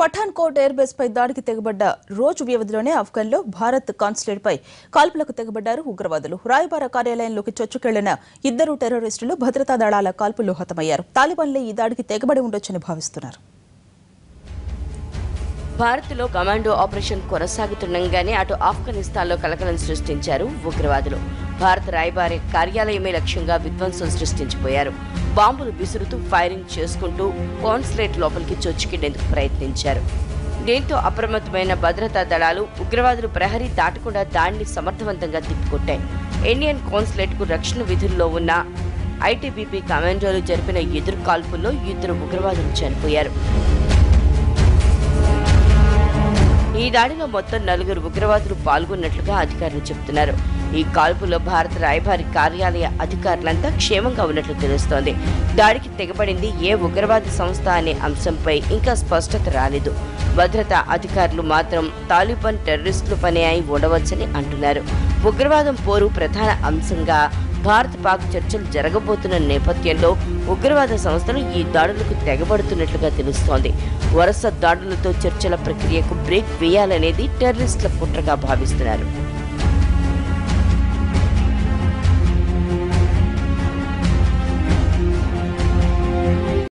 Pathan Pathankot air base పై దాడికి తెగబడ్డ రోజు వ్యవధిలోనే ఆఫ్ఘన్లో భారత్ కాన్సులేట్ పై కాల్పులకు తెగబడ్డారు ఉగ్రవాదులు రాయబార కార్యాలయంలోకి చొచ్చుకెళ్లిన ఇద్దరు టెర్రరిస్టులు భద్రతా దళాల కాల్పుల్లో హతమయ్యారు తాలిబాన్లే ఈ దాడికి తెగబడి ఉండొచ్చని భావిస్తున్నారు భారత్లో కమాండో ఆపరేషన్ కొనసాగుతుండగానే అటు ఆఫ్ఘనిస్తాన్లో కలకలం సృష్టించారు ఉగ్రవాదులు భారత రాయబారి కార్యాలయమే లక్ష్యంగా విధ్వంసం సృష్టించిపోయారు బాంబులు విసురుతూ ఫైరింగ్ చేసుకుంటూ కాన్సులేట్ లోపలికి చొచ్చుకెళ్లేందుకు ప్రయత్నించారు దీంతో అప్రమత్తమైన భద్రతా దళాలు ఉగ్రవాదులు ప్రహరీ దాటకుండా దాడిని సమర్థవంతంగా తిప్పికొట్టాయి ఇండియన్ కాన్సులేట్ కు రక్షణ విధుల్లో ఉన్న ఐటీబీపీ కమాండోలు జరిపిన ఎదురు కాల్పుల్లో ఇద్దరు ఉగ్రవాదులు చనిపోయారు ఈ దాడిలో మొత్తం నలుగురు ఉగ్రవాదులు పాల్గొన్నట్లుగా అధికారులు చెబుతున్నారు ఈ కాల్పులో భారత రాయబారి కార్యాలయ అధికారులంతా క్షేమంగా ఉన్నట్లు తెలుస్తోంది దాడికి తెగబడింది ఏ ఉగ్రవాద సంస్థ అనే అంశంపై ఇంకా స్పష్టత రాలేదు భద్రతా అధికారులు మాత్రం తాలిబాన్ టెర్రరిస్టులు పని అయి ఉండవచ్చని అంటున్నారు ఉగ్రవాదం పోరు ప్రధాన అంశంగా భారత్ పాక్ చర్చలు జరగబోతున్న నేపథ్యంలో ఉగ్రవాద సంస్థలు ఈ దాడులకు తెగబడుతున్నట్లుగా తెలుస్తోంది వరుస దాడులతో చర్చల ప్రక్రియకు బ్రేక్ వేయాలనేది టెర్రరిస్టుల కుట్రగా భావిస్తున్నారు